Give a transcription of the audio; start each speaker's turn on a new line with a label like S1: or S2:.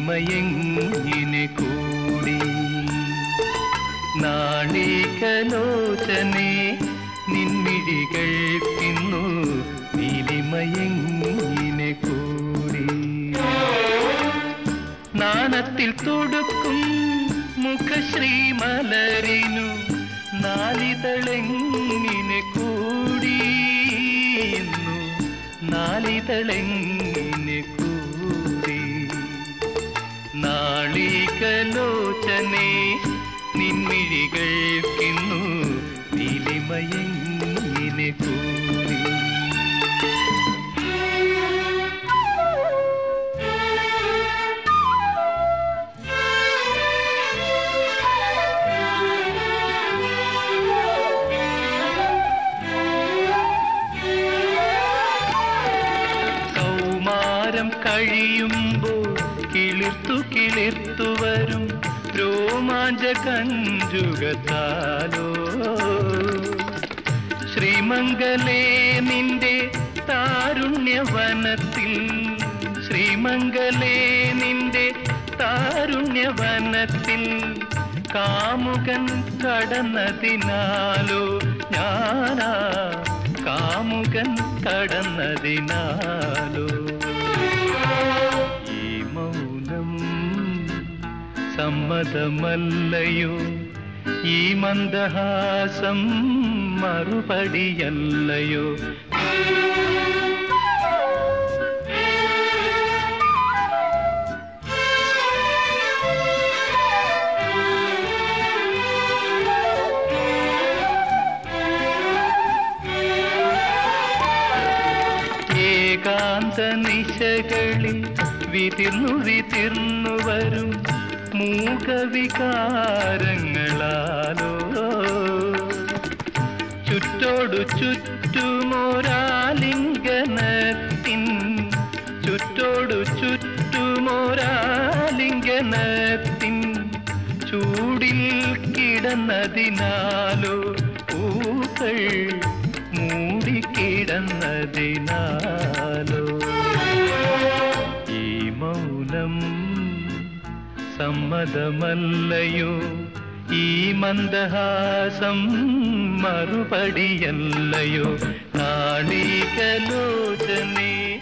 S1: നീലിമയെങ്ങിനെ കൂടി നാളികലോചനെ നിൻമിഴികൾക്കിന്നു നീലിമയെങ്ങിനെ കൂടി നാണത്തിൽ തൊടുക്കും മുഖശ്രീ മലരിനു നാലിതളെങ്ങിനെ കൂടിയുന്നു നാലിതളെങ്ങിനെ കൂടി നാളികലോചനെ നിൻമിഴികൾക്കിന്നു നീലിമയെങ്ങിനെ കൂടി കൗമാരം കഴിയുമ്പോൾ കിളിർത്തു കിളിർത്തു വരും രോമാഞ്ച കഞ്ചുകത്താലോ ശ്രീമംഗലേ നിന്റെ താരുണ്യവനത്തിൽ ശ്രീമംഗലേ നിന്റെ താരുണ്യവനത്തിൽ കാമുകൻ കടന്നതിനാലോ ഞാനാ കാമുകൻ കടന്നതിനാലോ ഈ മൗനം സമ്മതമല്ലയോ ഈ മന്ദഹാസം മറുപടിയല്ലയോ ഏകാന്ത നിശകളിൽ വിതിർന്നു വിതിർന്നു വരും മൂകവികാരങ്ങളാലോ ചുറ്റോടു ചുറ്റുമൊരാലിംഗനത്തിൻ ചുറ്റോടു ചുറ്റുമൊരാലിംഗനത്തിൻ ചൂടിൽ കിടന്നതിനാലോ പൂക്കൾ മൂടിക്കിടന്നതിനാലോ ഈ മൗനം സമ്മതമല്ലയോ ഈ മന്ദഹാസം മറുപടിയല്ലയോ നാളികലോചനേ